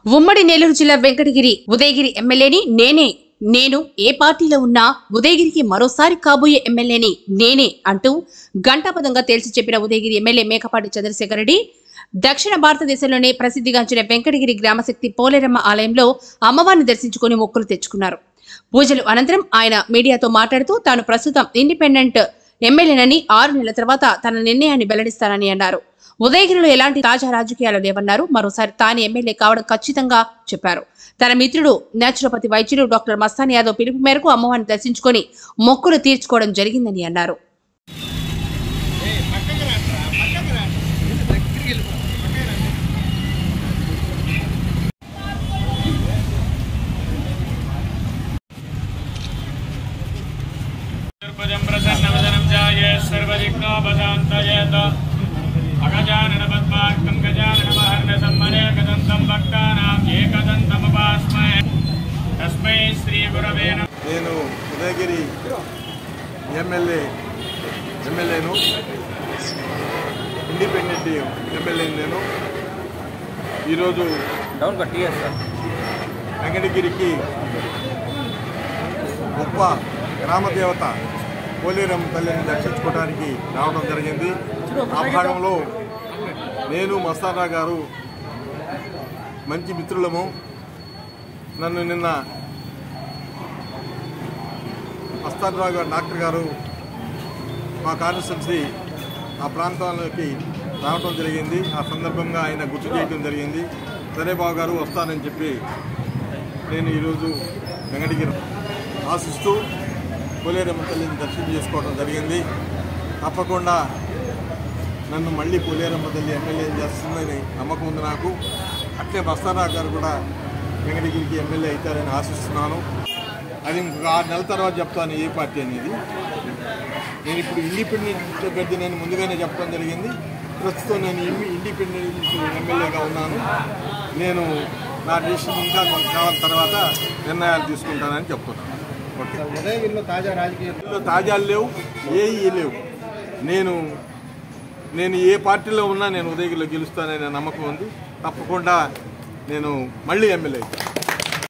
ఉమ్మడి నెల్లూరు జిల్లా వెంకటగిరి ఉదయగిరి ఎమ్మెల్యేని నేనే నేను ఏ పార్టీలో ఉన్నా ఉదయగిరికి మరోసారి కాబోయే ఎమ్మెల్యేని నేనే అంటూ ఘంటాపదంగా తేల్చి చెప్పిన ఉదయగిరి ఎమ్మెల్యే మేకపాటి చంద్రశేఖర్ రెడ్డి దక్షిణ భారతదేశంలోనే ప్రసిద్ధిగాంచిన వెంకటగిరి గ్రామశక్తి పోలేరమ్మ ఆలయంలో అమ్మవారిని దర్శించుకుని మొక్కులు తెచ్చుకున్నారు పూజలు అనంతరం ఆయన మీడియాతో మాట్లాడుతూ తాను ప్రస్తుతం ఇండిపెండెంట్ ఎమ్మెల్యేనని ఆరు నెలల తర్వాత తన నిర్ణయాన్ని వెల్లడిస్తానని అన్నారు ఉదయగిరిలో ఎలాంటి తాజా రాజకీయాలు లేవన్నారు మరోసారి తాను ఎమ్మెల్యే కావడం ఖచ్చితంగా చెప్పారు తన మిత్రుడు నేచురోపతి వైద్యుడు డాక్టర్ మస్తాన్ యాదవ్ పిలుపు మేరకు అమ్మవారిని దర్శించుకొని మొక్కులు తీర్చుకోవడం జరిగిందని అన్నారు चतुर्भुजं प्रसन्नवदनं ध्याये सर्वदिक्नोपशान्तयेत अगजाननपद्मार्कं गजाननमहर्नसम्मनेकदन्तं भक्तानाम् एकदन्तमुपास्महे तस्मै श्रीगुरवे नमः నేను ఉదయగిరి ఎమ్మెల్యే ఎమ్మెల్యేను ఇండిపెండెంట్ ఎమ్మెల్యే నేను ఈరోజు డౌన్ కట్టియా సార్ వెంకటగిరికి గొప్ప గ్రామ దేవత పోలేరం తల్లిని దర్శించుకోవడానికి రావడం జరిగింది ఆ భాగంలో నేను మస్తానా గారు మంచి మిత్రులము నన్ను నిన్న మస్తానరావు గారు డాక్టర్ గారు మా కాన్స్టిట్యున్సీ ఆ ప్రాంతాలకి రావడం జరిగింది ఆ సందర్భంగా ఆయన గుర్తు చేయడం జరిగింది సరే బాబు గారు వస్తానని చెప్పి నేను ఈరోజు వెంకటగిరి ఆశిస్తూ పోలేరమ్మ తల్లిని దర్శనం చేసుకోవడం జరిగింది తప్పకుండా నన్ను మళ్ళీ పోలేరమ్మ తల్లి ఎమ్మెల్యే చేస్తుందని నమ్మకం ఉంది నాకు అట్లే మస్తారావు గారు కూడా వెంకటగిరికి ఎమ్మెల్యే అవుతారని ఆశిస్తున్నాను అది ఇంకొక ఆరు నెలల తర్వాత చెప్తాను ఏ పార్టీ అనేది నేను ఇప్పుడు ఇండిపెండెంట్ అభ్యర్థి నేను ముందుగానే చెప్పడం జరిగింది ప్రస్తుతం నేను ఇండి- ఇండిపెండెంట్ ఎమ్మెల్యేగా ఉన్నాను నేను నా డిసిషన్ ఇంకా కొంతకాలం తర్వాత నిర్ణయాలు తీసుకుంటానని చెప్తున్నాను ఓకే ఉదయగిరిలో తాజా రాజకీయ ఇందులో తాజాలు లేవు ఏవి లేవు నేను నేను ఏ పార్టీలో ఉన్నా నేను ఉదయగిరిలో గెలుస్తాననే నమ్మకం ఉంది తప్పకుండా నేను మళ్ళీ ఎమ్మెల్యే అవుతాను